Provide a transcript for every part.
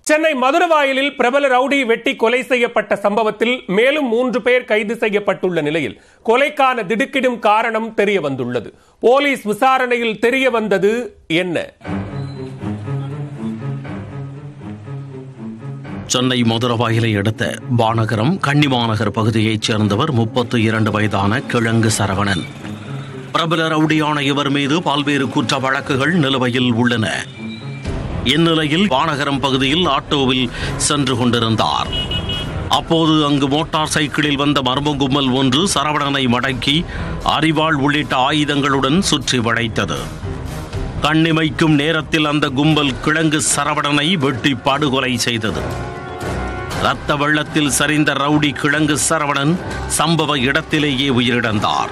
சென்னை மதுரவாயலில் பிரபல ரவுடி வெட்டி கொலை செய்யப்பட்ட சம்பவத்தில் மேலும் மூன்று பேர் கைது செய்யப்பட்டுள்ள நிலையில் கொலைக்கான திடுக்கிடும் காரணம் தெரிய வந்துள்ளது போலீஸ் விசாரணையில் தெரிய வந்தது என்ன சென்னை மதுரவாயிலை அடுத்த வானகரம் கன்னிமாநகர் பகுதியைச் சேர்ந்தவர் முப்பத்து இரண்டு வயதான கிழங்கு சரவணன் பிரபல ரவுடியான இவர் மீது பல்வேறு குற்ற வழக்குகள் நிலுவையில் உள்ளன இந்நிலையில் வானகரம் பகுதியில் ஆட்டோவில் சென்று கொண்டிருந்தார் அப்போது அங்கு மோட்டார் சைக்கிளில் வந்த மர்ம கும்பல் ஒன்று சரவணனை மடக்கி அரிவாள் உள்ளிட்ட ஆயுதங்களுடன் சுற்றி வளைத்தது கண்ணிமைக்கும் நேரத்தில் அந்த கும்பல் கிழங்கு சரவணனை வெட்டி படுகொலை செய்தது ரத்த வெள்ளத்தில் சரிந்த ரவுடி கிழங்கு சரவணன் சம்பவ இடத்திலேயே உயிரிழந்தார்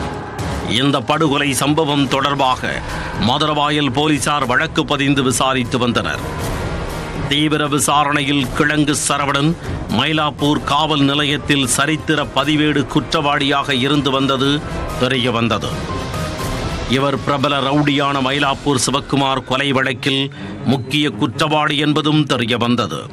இந்த படுகொலை சம்பவம் தொடர்பாக மதுரவாயல் போலீசார் வழக்கு பதிந்து விசாரித்து வந்தனர் தீவிர விசாரணையில் கிழங்கு சரவணன் மயிலாப்பூர் காவல் நிலையத்தில் சரித்திர பதிவேடு குற்றவாளியாக இருந்து வந்தது தெரிய வந்தது இவர் பிரபல ரவுடியான மயிலாப்பூர் சிவக்குமார் கொலை வழக்கில் முக்கிய குற்றவாளி என்பதும் தெரிய வந்தது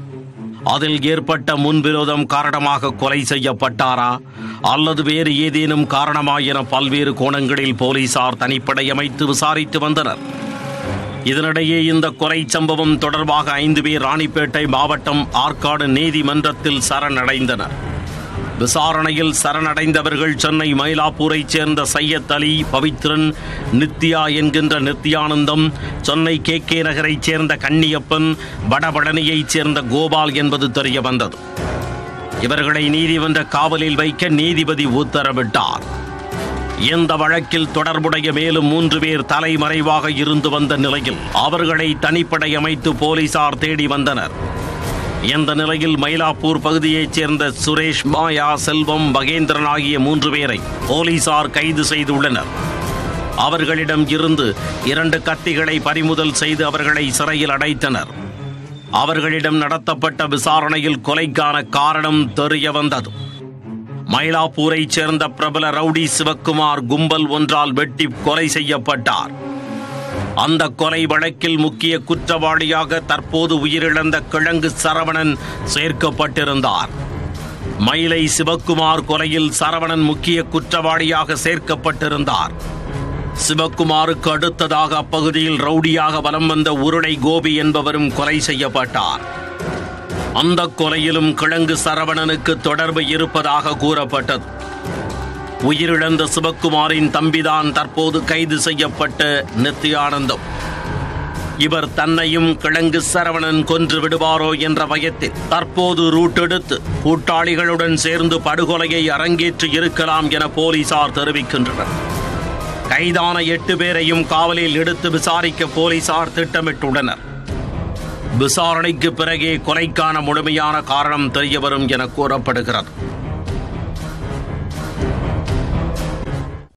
அதில் ஏற்பட்ட முன்விரோதம் காரணமாக கொலை செய்யப்பட்டாரா அல்லது வேறு ஏதேனும் காரணமா என பல்வேறு கோணங்களில் போலீசார் தனிப்படை அமைத்து விசாரித்து வந்தனர் இதனிடையே இந்த கொலை சம்பவம் தொடர்பாக ஐந்து பேர் ராணிப்பேட்டை மாவட்டம் ஆற்காடு நீதிமன்றத்தில் சரணடைந்தனர் விசாரணையில் சரணடைந்தவர்கள் சென்னை மயிலாப்பூரைச் சேர்ந்த சையத் அலி பவித்ரன் நித்யா என்கின்ற நித்யானந்தம் சென்னை கே கே நகரைச் சேர்ந்த கன்னியப்பன் வடபழனியைச் சேர்ந்த கோபால் என்பது தெரிய வந்தது இவர்களை நீதிமன்ற காவலில் வைக்க நீதிபதி உத்தரவிட்டார் இந்த வழக்கில் தொடர்புடைய மேலும் மூன்று பேர் தலைமறைவாக இருந்து வந்த நிலையில் அவர்களை தனிப்படை அமைத்து போலீசார் தேடி வந்தனர் இந்த நிலையில் மயிலாப்பூர் பகுதியைச் சேர்ந்த சுரேஷ் மாயா செல்வம் மகேந்திரன் ஆகிய மூன்று பேரை போலீசார் கைது செய்துள்ளனர் அவர்களிடம் இருந்து இரண்டு கத்திகளை பறிமுதல் செய்து அவர்களை சிறையில் அடைத்தனர் அவர்களிடம் நடத்தப்பட்ட விசாரணையில் கொலைக்கான காரணம் தெரிய வந்தது மயிலாப்பூரைச் சேர்ந்த பிரபல ரவுடி சிவக்குமார் கும்பல் ஒன்றால் வெட்டி கொலை செய்யப்பட்டார் அந்த கொலை வழக்கில் முக்கிய குற்றவாளியாக தற்போது உயிரிழந்த கிழங்கு சரவணன் சேர்க்கப்பட்டிருந்தார் மயிலை சிவக்குமார் கொலையில் சரவணன் முக்கிய குற்றவாளியாக சேர்க்கப்பட்டிருந்தார் சிவக்குமாருக்கு அடுத்ததாக அப்பகுதியில் ரவுடியாக வலம் வந்த உருளை கோபி என்பவரும் கொலை செய்யப்பட்டார் அந்த கொலையிலும் கிழங்கு சரவணனுக்கு தொடர்பு இருப்பதாக கூறப்பட்டது உயிரிழந்த சிவக்குமாரின் தம்பிதான் தற்போது கைது செய்யப்பட்ட நித்யானந்தம் இவர் தன்னையும் கிழங்கு சரவணன் கொன்று விடுவாரோ என்ற பயத்தில் தற்போது ரூட்டெடுத்து கூட்டாளிகளுடன் சேர்ந்து படுகொலையை அரங்கேற்றி இருக்கலாம் என போலீசார் தெரிவிக்கின்றனர் கைதான எட்டு பேரையும் காவலில் எடுத்து விசாரிக்க போலீசார் திட்டமிட்டுள்ளனர் விசாரணைக்கு பிறகே கொலைக்கான முழுமையான காரணம் தெரியவரும் என கூறப்படுகிறது